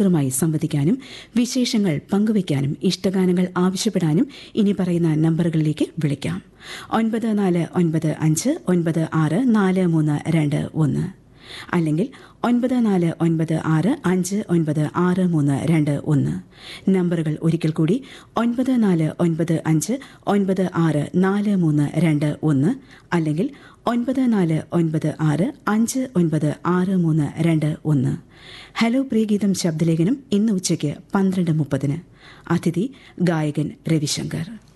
സ്പീക്കറുമായി സംവദിക്കാനും വിശേഷങ്ങൾ പങ്കുവയ്ക്കാനും ഇഷ്ടഗാനങ്ങൾ ആവശ്യപ്പെടാനും ഇനി പറയുന്ന നമ്പറുകളിലേക്ക് വിളിക്കാം ഒൻപത് നാല് ഒൻപത് അഞ്ച് ഒൻപത് ആറ് നാല് മൂന്ന് രണ്ട് ഒന്ന് അല്ലെങ്കിൽ ഒൻപത് നാല് ഒൻപത് ആറ് അഞ്ച് ഒൻപത് ആറ് മൂന്ന് രണ്ട് ഒന്ന് നമ്പറുകൾ ഒരിക്കൽ കൂടി ഒൻപത് നാല് ഒൻപത് അഞ്ച് ഒൻപത് ആറ് നാല് മൂന്ന് രണ്ട് ഒന്ന് അല്ലെങ്കിൽ ഒൻപത് നാല് ഒൻപത് ആറ് അഞ്ച് ഒൻപത് ആറ് മൂന്ന് രണ്ട് ഒന്ന് ഹലോ പ്രിയഗീതം ശബ്ദലേഖനം ഇന്ന് ഉച്ചയ്ക്ക് പന്ത്രണ്ട് മുപ്പതിന് അതിഥി ഗായകൻ രവിശങ്കർ